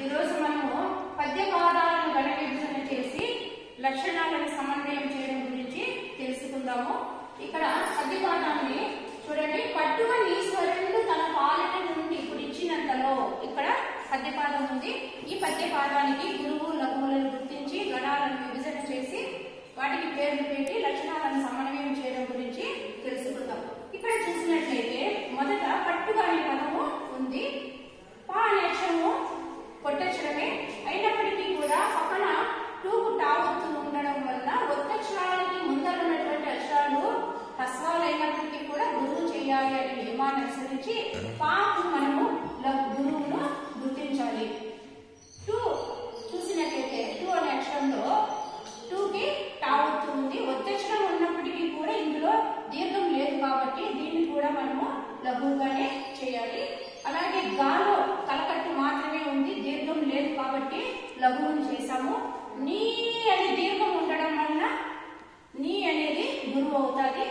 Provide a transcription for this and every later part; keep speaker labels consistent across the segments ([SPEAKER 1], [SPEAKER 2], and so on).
[SPEAKER 1] ఈరోజు మనము పద్య పాదాలను గణ విభజన చేసి లక్షణాలను సమన్వయం చేయడం గురించి తెలుసుకుందాము ఇక్కడ పద్య పాదాన్ని చూడండి పట్టువ ఈశ్వరుడు తన పాలన నుండి ఇప్పుడు ఇచ్చినంతలో ఇక్కడ పద్యపాదం ఉంది ఈ పద్యపాదానికి గురువు లఘువులను గుర్తించి గణాలను విభజన చేసి వాటికి పేర్లు పెట్టి లక్షణాలను సమన్వయం చేయడం గురించి తెలుసుకుందాం ఇక్కడ చూసినట్లయితే మొదట పట్టుగా అనే పదము ఉంది పా అనే అక్షరము కొట్టచ్చడమే అయినప్పటికీ కూడా పక్కన టూకు టావత్తు ఉండడం వల్ల ఒత్తక్షరాలకి ముందర ఉన్నటువంటి అక్షరాలు హ్రస్వాలు అయినప్పటికీ కూడా గురువు చేయాలి అనే నియమాన్ని అనుసరించి పాకు మనము ల- గురువును గుర్తించాలి టూ చూసినట్లయితే టూ అనే అక్షరంలో టూకి టావత్తు ఉంది ఒత్తక్షరం ఉన్నప్పటికీ కూడా ఇందులో దీర్ఘం లేదు కాబట్టి దీన్ని కూడా మనము లఘువుగానే చేయాలి అలాగే గాలో కలకట్టు మాత్రమే ఉంది దీర్ఘం లేదు కాబట్టి లఘువును చేశాము నీ అనే దీర్ఘం ఉండడం వలన నీ అనేది గురువు అవుతుంది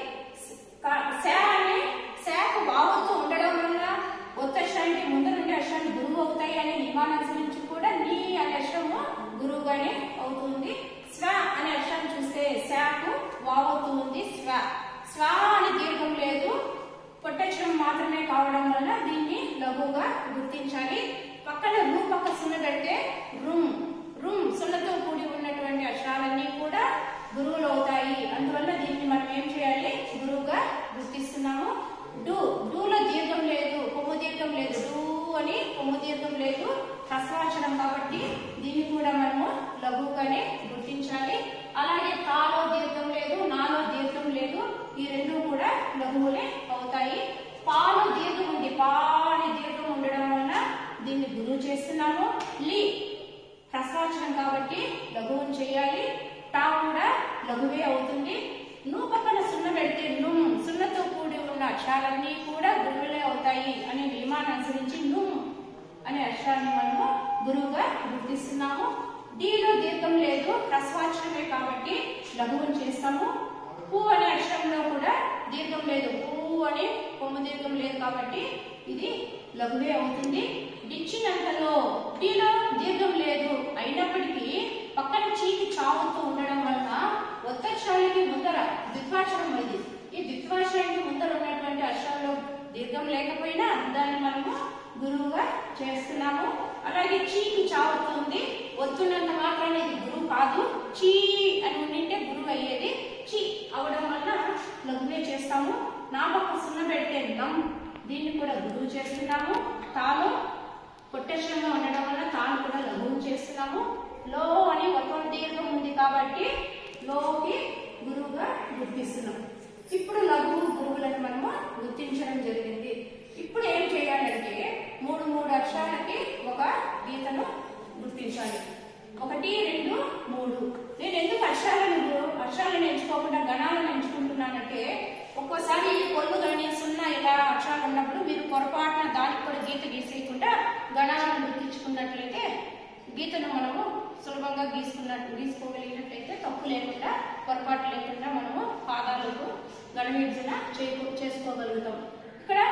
[SPEAKER 1] శా అనే శాకు వావత్తు ఉండడం వల్ల ఒత్త అక్షరానికి ముందు నుండి అక్షరాలు గురువు అవుతాయి అనే నియమాన్ని అనుసరించి కూడా నీ అనే అక్షరము గురువుగానే అవుతుంది స్వ అనే అక్షరం చూస్తే శాకు వావత్తు ఉంది స్వ స్వ అనే దీర్ఘం లేదు పొట్టక్షరం మాత్రమే కావడం వల్ల దీన్ని లఘువుగా గుర్తించాలి పక్కన రూ పక్క సున్న పెడితే రుమ్ రుమ్ సున్నతో కూడి ఉన్నటువంటి అక్షరాలన్నీ కూడా గురువులు అవుతాయి అందువల్ల దీన్ని మనం ఏం చేయాలి గురువుగా గుర్తిస్తున్నాము డు డూలో దీర్ఘం లేదు కొమ్ము దీర్ఘం లేదు డూ అని కొమ్ము దీర్ఘం లేదు హ్రస్వాక్షరం కాబట్టి దీన్ని కూడా మనము లఘువుగానే గుర్తించాలి అలాగే తాలో దీర్ఘం లేదు నాలో దీర్ఘం లేదు ఈ రెండు కూడా లఘువులే అవుతాయి పాలో దీర్ఘం ఉంది పా అని దీర్ఘం ఉండడం వలన దీన్ని గురువు చేస్తున్నాము లి హ్రస్వాక్షరం కాబట్టి లఘువును చేయాలి టా కూడా లఘువే అవుతుంది నువ్వు పక్కన సున్న పెడితే నుమ్ సున్నతో కూడి ఉన్న అక్షరాలన్నీ కూడా గురువులే అవుతాయి అనే నియమాన్ని అనుసరించి నుమ్ అనే అక్షరాన్ని మనము గురువుగా గుర్తిస్తున్నాము డీలో దీర్ఘం లేదు హ్రస్వాక్షరమే కాబట్టి లఘువును చేస్తాము పూ అనే అక్షరంలో కూడా దీర్ఘం లేదు పూ అనే కొమ్ము దీర్ఘం లేదు కాబట్టి ఇది లఘువే అవుతుంది డిచ్చినంతలో డీలో దీర్ఘం లేదు అయినప్పటికీ పక్కన చీకి చావుతూ ఉండడం వలన ఒత్తక్షరాలకి ముందర ద్విత్వాక్షరం ఇది ఈ ద్విత్వాక్షరానికి ముందర ఉన్నటువంటి అక్షరంలో దీర్ఘం లేకపోయినా దాన్ని మనము గురువుగా చేస్తున్నాము అలాగే చీకి చావుతుంది వస్తున్నంత మాత్రాన ఇది గురువు కాదు చీ అని ఉండింటే గురువు అయ్యేది చీ అవడం వల్ల లఘువే చేస్తాము నా పక్క సున్న పెడితే నమ్ దీన్ని కూడా గురువు చేస్తున్నాము తాను కొట్టేషంగా ఉండడం వల్ల తాను కూడా లఘువు చేస్తున్నాము లో అని ఒక దీర్ఘం ఉంది కాబట్టి లోకి గురువుగా గుర్తిస్తున్నాం ఇప్పుడు లఘువు గురువులను మనము గుర్తించడం జరిగింది ఇప్పుడు ఏం చేయాలంటే మూడు మూడు అక్షరాలకి ఒక గీతను గుర్తించాలి ఒకటి రెండు మూడు నేను ఎందుకు అక్షరాలను గు- అక్షరాలను ఎంచుకోకుండా గణాలను ఎంచుకుంటున్నానంటే ఒక్కోసారి కొల్లు కానీ సున్నా ఇలా అక్షరాలు ఉన్నప్పుడు మీరు పొరపాటున దానికి కూడా గీత గీసేయకుండా గణాలను గుర్తించుకున్నట్లయితే గీతను మనము సులభంగా గీసుకున్నట్టు గీసుకోగలిగినట్లయితే తప్పు లేకుండా పొరపాటు లేకుండా మనము పాదాలకు గణ విభజన చేకు- చేసుకోగలుగుతాం ఇక్కడ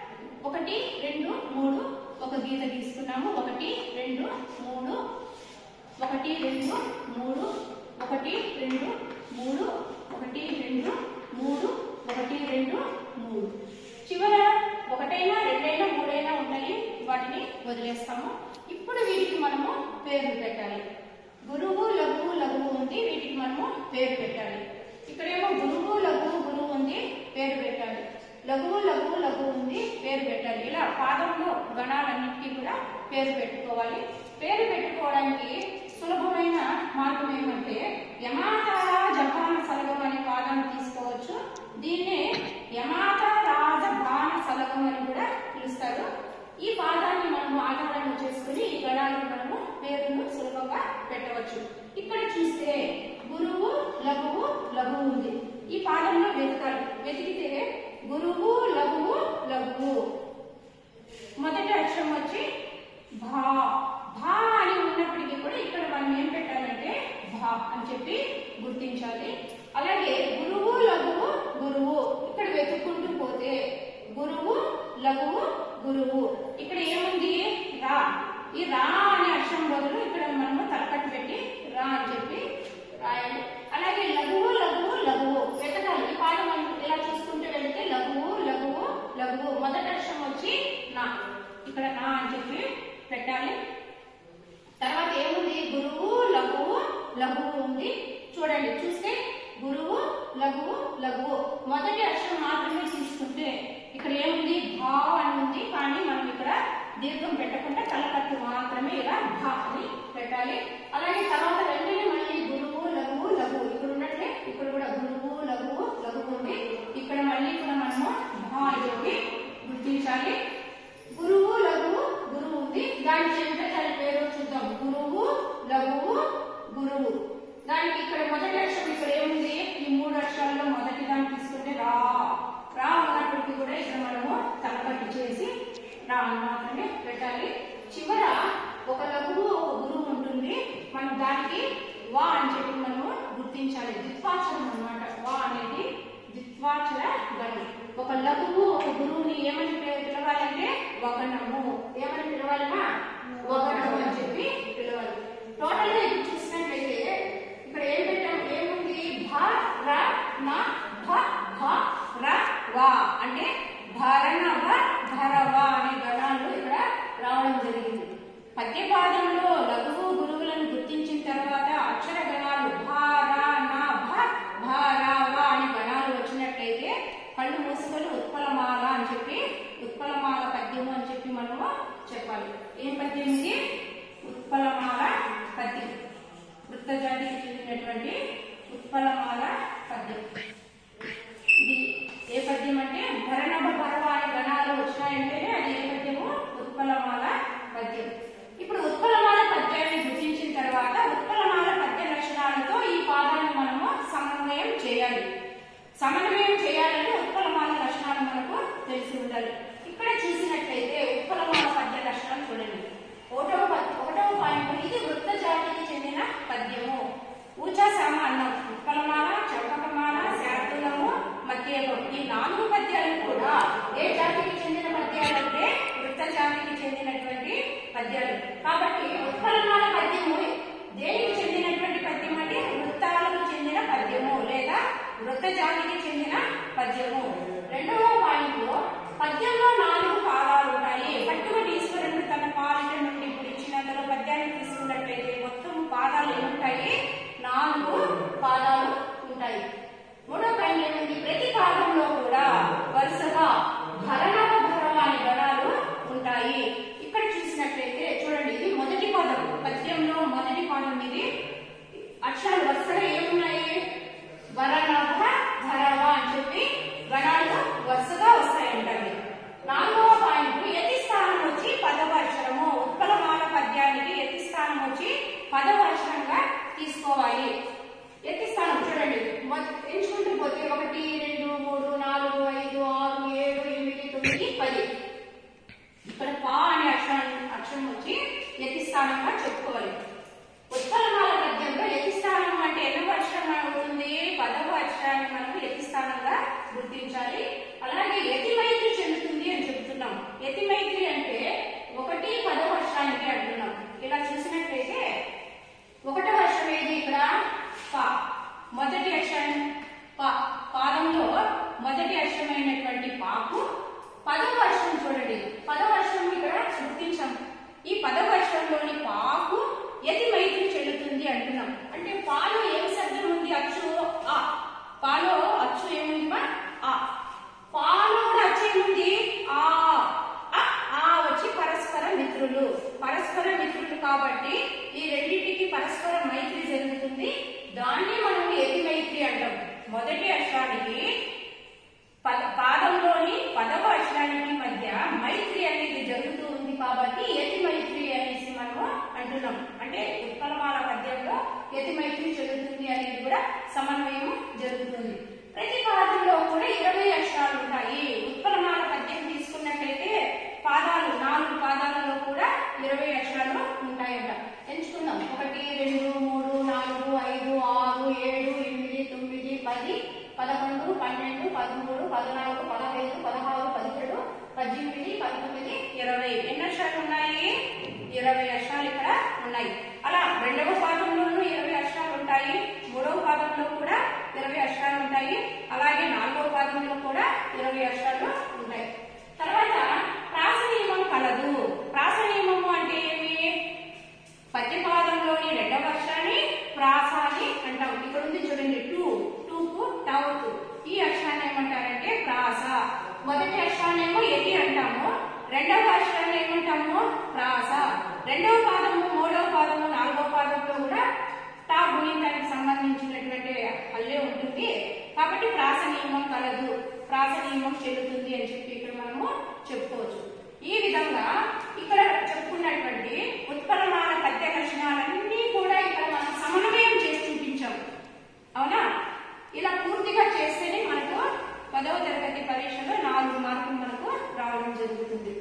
[SPEAKER 1] ఒకటి రెండు మూడు ఒక గీత గీసుకున్నాము ఒకటి రెండు మూడు ఒకటి రెండు మూడు ఒకటి రెండు మూడు ఒకటి రెండు మూడు ఒకటి రెండు మూడు చివర ఒకటైనా రెండైనా మూడైనా ఉంటాయి వాటిని వదిలేస్తాము ఇప్పుడు వీటికి మనము పేర్లు పెట్టాలి గురువు లఘువు లఘువు ఉంది వీటికి మనము పేరు పెట్టాలి ఇక్కడేమో గురువు లఘువు గురువు ఉంది పేరు పెట్టాలి లఘువు లఘువు లఘువు ఉంది పేరు పెట్టాలి ఇలా పాదంలో గణాలన్నింటికీ కూడా పేరు పెట్టుకోవాలి పేరు పెట్టుకోవడానికి సులభమైన మార్గం ఏమంటే యమాతార జపాన సలగం అనే పాదాన్ని తీసుకోవచ్చు దీన్నే యమాత రాజ బాణ సలగం అని కూడా పిలుస్తారు ఈ పాదాన్ని మనం ఆధారంగా చేసుకుని ఈ గణాలను మనము పేరును సులభంగా పెట్టవచ్చు ఇక్కడ చూస్తే గురువు లఘువు లఘువు ఉంది ఈ పాదంలో వెతకాలి వెతికితే గురువు లఘువు లఘువు మొదటి అక్షరం వచ్చి భా భా అని ఉన్నప్పటికీ కూడా ఇక్కడ మనం ఏం పెట్టాలంటే భా అని చెప్పి గుర్తించాలి అలాగే గురువు లఘువు గురువు ఇక్కడ వెతుక్కుంటూ పోతే గురువు లఘువు గురువు ఇక్కడ ఏముంది రా ఈ రా అనే అక్షరం చెప్పి పెట్టాలి తర్వాత ఏముంది గురువు లఘువు లఘువు ఉంది చూడండి చూస్తే గురువు లఘువు లఘువు మొదటి అక్షరం మాత్రమే తీసుకుంటే ఇక్కడ ఏముంది భా అని ఉంది కానీ మనం ఇక్కడ దీర్ఘం పెట్టకుండా తలకట్టు మాత్రమే ఇలా భా అని పెట్టాలి అలాగే తర్వాత వెంటనే మళ్ళీ గురువు లఘువు లఘువు ఇక్కడ ఉన్నట్లే ఇక్కడ కూడా గురువు లఘువు లఘువు ఉంది ఇక్కడ మళ్ళీ కూడా మనము భా అని చెప్పి గుర్తించాలి గురువు లఘువు గురువు ఉంది దానికి ఎంత దాని పేరు చూద్దాం గురువు లఘువు గురువు దానికి ఇక్కడ మొదటి అక్షరం ఇక్కడ ఏముంది ఈ మూడు అక్షరాల్లో మొదటి దాన్ని తీసుకుంటే రా రా ఉన్నప్పటికీ కూడా ఇక్కడ మనము తలపట్టి చేసి రా అని మాత్రమే పెట్టాలి చివర ఒక లఘువు ఒక గురువు ఉంటుంది మనం దానికి వా అని చెప్పి మనము గుర్తించాలి ద్విత్వాక్షరం అన్నమాట వా అనేది ద్విత్వాక్షర గణం ఒక లఘువు ఒక గురువుని ఏమని పిల- పిలవాలంటే వగనము ఏమని పిలవాలన్నా వగనము అని చెప్పి పిలవాలి టోటల్ గా ఇది చూసినట్లయితే ఇక్కడ ఏం పెట్టాం ఏముంది భ ర న భ భ ర వా అంటే భరణవ భరవ అనే గణాలు ఇక్కడ రావడం జరిగింది పద్య పాదంలో లఘువు గురువులను గుర్తించిన తర్వాత అక్షర గణాలు భ ర న భ భ ర వ అనే గణాలు వచ్చినట్లయితే కళ్ళు మూసుకొని ఉత్పలమాల అని చెప్పి ఉత్పలమాల పద్యము అని చెప్పి మనము చెప్పాలి ఏం పద్యం ఇది ఉత్పలమాల పద్యం వృత్త జాతికి చెందినటువంటి ఉత్పలమాల పద్యం ఇది ఏ పద్యం అంటే భరణభ భరవ అనే గణాలు వచ్చినాయంటేనే అది ఏ పద్యము ఉత్పలమాల పద్యం ఇప్పుడు ఉత్పలమాల పద్యాన్ని గుర్తించిన తర్వాత ఉత్పలమాల పద్య లక్షణాలతో ఈ పాదాన్ని మనము సమన్వయం చేయాలి సమన్వయం చేయాలంటే ఉత్పలమాల లక్షణాలు మనకు తెలిసి ఉండాలి ఇక్కడ చూసినట్లయితే ఉత్పలమాల పద్య లక్షణాలు చూడండి ఒకటవ పద్- ఒకటవ పాయింట్ ఇది వృత్త జాతికి చెందిన పద్యము ఊచాసామ అన్నం ఉత్పలమాల చౌకకమాల శాతులము మధ్యగం ఈ నాలుగు పద్యాలు కూడా ఏ జాతికి చెందిన పద్యాలంటే వృత్త జాతికి చెందినటువంటి పద్యాలు కాబట్టి ఉత్పలమాల పద్యము దేనికి చెందినటువంటి పద్యం అంటే వృత్తాలకు చెందిన పద్యము లేదా వృత్త జాతికి చెందిన పద్యము రెండవ పాయింట్ లో పద్యంలో నాలుగు పాదాలు ఉంటాయి పట్టుమటి ఈశ్వరుడు తన పాలిట నుండి ఇప్పుడు ఇచ్చినంతలో పద్యాన్ని తీసుకున్నట్లయితే మొత్తం పాదాలు ఏముంటాయి నాలుగు పాదాలు ఉంటాయి మూడో పాయింట్ ఏమిటి ప్రతి పాదంలో కూడా వరుసగా భరణవ భరవ అనే గణాలు ఉంటాయి ఇక్కడ చూసినట్లయితే చూడండి ఇది మొదటి పదం పద్యంలో మొదటి పదం ఇది అక్షరాలు వరుసగా ఏమున్నాయి వరనభ భరవ అని చెప్పి గణాలు వరుసగా వస్తాయంటండి నాలుగవ పాయింట్ యతి స్థానం వచ్చి పదవ అక్షరము ఉత్పలమాల పద్యానికి యతి స్థానం వచ్చి పదవ అక్షరంగా తీసుకోవాలి యతి స్థానం చూడండి మొద- ఎంచుకుంటూ పోతే ఒకటి రెండు మూడు నాలుగు ఐదు ఆరు ఏడు ఎనిమిది తొమ్మిది పది ఇక్కడ పా అనే అక్షరం అక్షరం వచ్చి యతి స్థానంగా చెప్పుకోవాలి ఉత్పలమాల పద్యంలో యతి స్థానం అంటే ఎన్నవ అక్షరం అవుతుంది పదవ అక్షరాన్ని మనం యతి స్థానంగా గుర్తించాలి అలాగే యతి మైత్రి చెందుతుంది అని చెప్తున్నాం యతి మైత్రి అంటే ఒకటి పదవ అక్షరానికి అంటున్నాం ఇలా చూసినట్లయితే ఒకటవ అక్షరం ఏది ఇక్కడ పా మొదటి అక్షరం పా పాదంలో మొదటి అక్షరమైనటువంటి పాకు పదవ అక్షరం చూడండి పదవ అక్షరం ఇక్కడ గుర్తించాం ఈ పదవ అక్షరంలోని పాకు యతి మైత్రి చెల్లుతుంది అంటున్నాం అంటే పాలో ఏం శబ్దం ఉంది అచ్చు ఆ పాలో అచ్చు ఏముంది మా ఆ పాలో కూడా అచ్చు ఏముంది ఆ ఆ, ఆ వచ్చి పరస్పర మిత్రులు పరస్పర మిత్రులు కాబట్టి ఈ రెండింటికి పరస్పర మైత్రి జరుగుతుంది దాన్ని మనం యతి మైత్రి అంటాం మొదటి అక్షరానికి పద- పాదంలోని పదవ అక్షరానికి మధ్య మైత్రి అనేది జరుగుతూ ఉంది కాబట్టి యతి మైత్రి అనేసి మనము అంటున్నాం అంటే ఉత్పలమాల పద్యంలో యతి మైత్రి జరుగుతుంది అనేది కూడా సమన్వయం జరుగుతుంది ప్రతి పాదంలో కూడా ఇరవై అక్షరాలు ఉంటాయి ఉత్పలమాల పద్యం తీసుకున్నట్లయితే పాదాలు నాలుగు పాదాలలో కూడా ఇరవై అక్షరాలు ఉంటాయట ఎంచుకుందాం ఒకటి రెండు మూడు నాలుగు ఐదు ఆరు ఏడు ఎనిమిది తొమ్మిది పది పదకొండు పన్నెండు పదమూడు పద్నాలుగు పదహైదు పదహారు పదిహేడు పద్దెనిమిది పంతొమ్మిది ఇరవై ఎన్ని అక్షరాలు ఉన్నాయి ఇరవై అక్షరాలు ఇక్కడ ఉన్నాయి అలా రెండవ పాదంలోనూ ఇరవై అక్షరాలు ఉంటాయి మూడవ పాదంలో కూడా ఇరవై అక్షరాలు ఉంటాయి అలాగే నాలుగవ పాదంలో కూడా ఇరవై అక్షరాలు ఉంటాయి తర్వాత ప్రాస నియమం కలదు ప్రాస రెండవ పాదము మూడవ పాదము నాలుగవ పాదంలో కూడా టా గుణింతానికి సంబంధించినటువంటి హల్లే ఉంటుంది కాబట్టి ప్రాస నియమం కలదు ప్రాస నియమం చెల్లుతుంది అని చెప్పి ఇక్కడ మనము చెప్పుకోవచ్చు ఈ విధంగా ఇక్కడ చెప్పుకున్నటువంటి ఉత్పన్నమాన పద్య లక్షణాలన్నీ కూడా ఇక్కడ మనం సమన్వయం చేసి చూపించాము అవునా ఇలా పూర్తిగా చేస్తేనే మనకు పదవ తరగతి పరీక్షలో నాలుగు మార్కులు మనకు రావడం జరుగుతుంది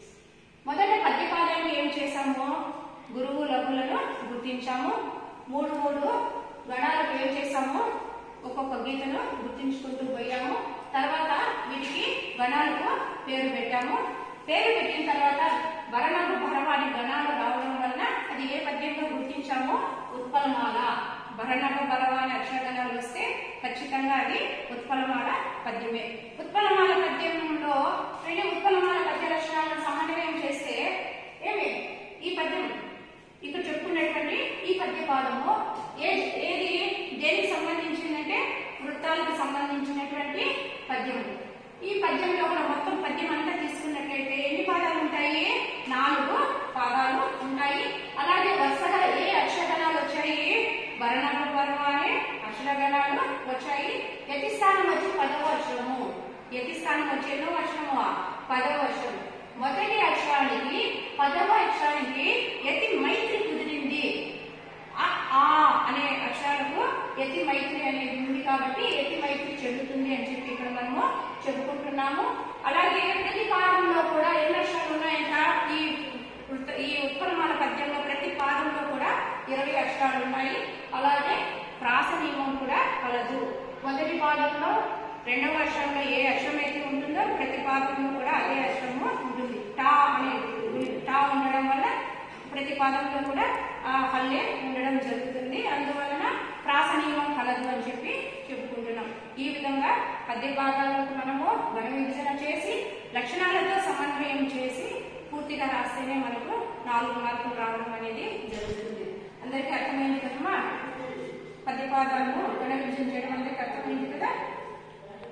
[SPEAKER 1] మొదట పద్యపాదాన్ని ఏం చేశాము గురువు లఘులను గుర్తించాము మూడు మూడు గణాలకు ఏం చేశాము ఒక్కొక్క గీతను గుర్తించుకుంటూ పోయాము తర్వాత వీటికి గణాలకు పేరు పెట్టాము పేరు పెట్టిన తర్వాత వరణకు భరవాడి గణాలు రావడం వలన అది ఏ పద్యంలో గుర్తించామో ఉత్పలమాల భరణక భరవాణి అక్షరగణాలు వస్తే ఖచ్చితంగా అది ఉత్పలమాల పద్యమే ఉత్పలమాల పద్యంలో రెండు ఉత్పలమాల పద్య లక్షణాలను సమన్వయం చేస్తే ఏమి ఈ పద్యం ఇక్కడ చెప్పుకున్నటువంటి ఈ పద్య పాదము ఏ ఏది దేనికి సంబంధించిందంటే వృత్తాలకు సంబంధించినటువంటి పద్యము ఈ పద్యంలో కూడా మొత్తం పద్యం అంతా తీసుకున్నట్లయితే ఎన్ని పాదాలు ఉంటాయి నాలుగు పాదాలు ఉంటాయి అలాగే వరుసగా ఏ అక్షరగణాలు వచ్చాయి వర్ణము వర్మ అనే అక్షరగణాలు వచ్చాయి యతి స్థానం వచ్చి పదవ అక్షరము యతి స్థానం వచ్చి ఎన్నో అక్షరము పదవ అక్షరం మొదటి అక్షరానికి పదవ అక్షరానికి యతి మైత్రి కుదిరింది ఆ ఆ అనే అక్షరాలకు యతి మైత్రి అనేది ఉంది కాబట్టి యతి మైత్రి చెల్లుతుంది అని చెప్పి ఇక్కడ మనము చెప్పుకుంటున్నాము అలాగే ప్రతి పాదంలో కూడా ఎన్ని అక్షరాలు ఉన్నాయంట ఈ వృత్త- ఈ ఉత్పన్నమాల పద్యంలో ప్రతి పాదంలో కూడా ఇరవై అక్షరాలు ఉన్నాయి అలాగే ప్రాస నియమం కూడా కలదు మొదటి పాదంలో రెండవ అక్షరంలో ఏ అక్షరం అయితే ఉంటుందో ప్రతి పాదంలో కూడా అదే అక్షరము ఉంటుంది టా అనే టా ఉండడం వల్ల ప్రతి పాదంలో కూడా ఆ హల్లే ఉండడం జరుగుతుంది అందువలన ప్రాస నియమం కలదు అని చెప్పి చెప్పుకుంటున్నాం ఈ విధంగా పద్య భాగాలకు మనము గణ విభజన చేసి లక్షణాలతో సమన్వయం చేసి పూర్తిగా రాస్తేనే మనకు నాలుగు మార్కులు రావడం అనేది జరుగుతుంది అందరికీ అర్థమైంది కదమ్మా పద్య పాదాలను గణ విభజన చేయడం అందరికీ అర్థమైంది కదా